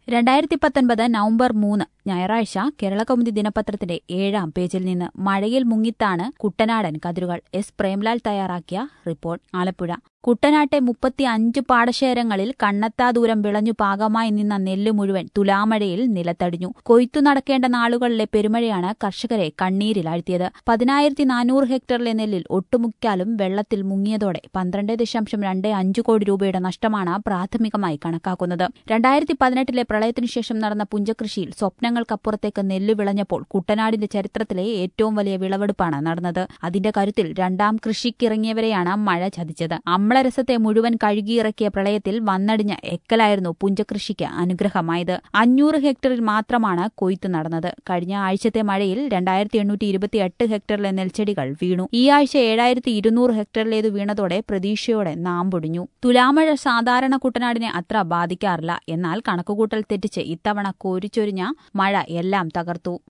രണ്ടായിരത്തി പത്തൊൻപത് നവംബർ മൂന്ന് ഞായറാഴ്ച കേരളകൗമുദി ദിനപത്രത്തിന്റെ ഏഴാം പേജിൽ നിന്ന് മഴയിൽ മുങ്ങിത്താണ് കുട്ടനാടൻ കതിരുകൾ എസ് പ്രേംലാൽ തയ്യാറാക്കിയ റിപ്പോർട്ട് ആലപ്പുഴ കുട്ടനാട്ടെ മുപ്പത്തി അഞ്ച് പാടശേരങ്ങളിൽ കണ്ണത്താ ദൂരം വിളഞ്ഞു പാകമായി നിന്ന നെല്ല് മുഴുവൻ തുലാമഴയിൽ നിലത്തടിഞ്ഞു കൊയ്ത്തു നടക്കേണ്ട നാളുകളിലെ പെരുമഴയാണ് കർഷകരെ കണ്ണീരിലാഴ്ത്തിയത് പതിനായിരത്തി നാനൂറ് ഹെക്ടറിലെ നെല്ലിൽ ഒട്ടുമുക്കാലും വെള്ളത്തിൽ മുങ്ങിയതോടെ പന്ത്രണ്ട് ദശാംശം രണ്ട് അഞ്ച് കോടി രൂപയുടെ നഷ്ടമാണ് പ്രാഥമികമായി കണക്കാക്കുന്നത് രണ്ടായിരത്തി പതിനെട്ടിലെ പ്രളയത്തിനു ശേഷം നടന്ന പുഞ്ചകൃഷിയിൽ സ്വപ്നങ്ങൾക്കപ്പുറത്തേക്ക് നെല്ല് വിളഞ്ഞപ്പോൾ കുട്ടനാടിന്റെ ചരിത്രത്തിലെ ഏറ്റവും വലിയ വിളവെടുപ്പാണ് നടന്നത് അതിന്റെ കരുത്തിൽ രണ്ടാം കൃഷിക്കിറങ്ങിയവരെയാണ് മഴ ചതിച്ചത് അമ്ലരസത്തെ മുഴുവൻ കഴുകിയിറക്കിയ പ്രളയത്തിൽ വന്നടിഞ്ഞ എക്കലായിരുന്നു പുഞ്ചകൃഷിക്ക് അനുഗ്രഹമായത് അഞ്ഞൂറ് ഹെക്ടറിൽ മാത്രമാണ് കൊയ്ത്ത് നടന്നത് കഴിഞ്ഞ ആഴ്ചത്തെ മഴയിൽ രണ്ടായിരത്തി എണ്ണൂറ്റി ഇരുപത്തിയെട്ട് ഹെക്ടറിലെ നെൽച്ചെടികൾ വീണു ഈ ആഴ്ച ഏഴായിരത്തി ഇരുന്നൂറ് ഹെക്ടറിലേത് വീണതോടെ പ്രതീക്ഷയോടെ നാമ്പൊടിഞ്ഞു തുലാമഴ സാധാരണ കുട്ടനാടിനെ അത്ര ബാധിക്കാറില്ല എന്നാൽ കണക്കുകൂട്ടൽ തെറ്റിച്ച് ഇത്തവണ കോരിച്ചൊരിഞ്ഞ മഴ എല്ലാം തകർത്തു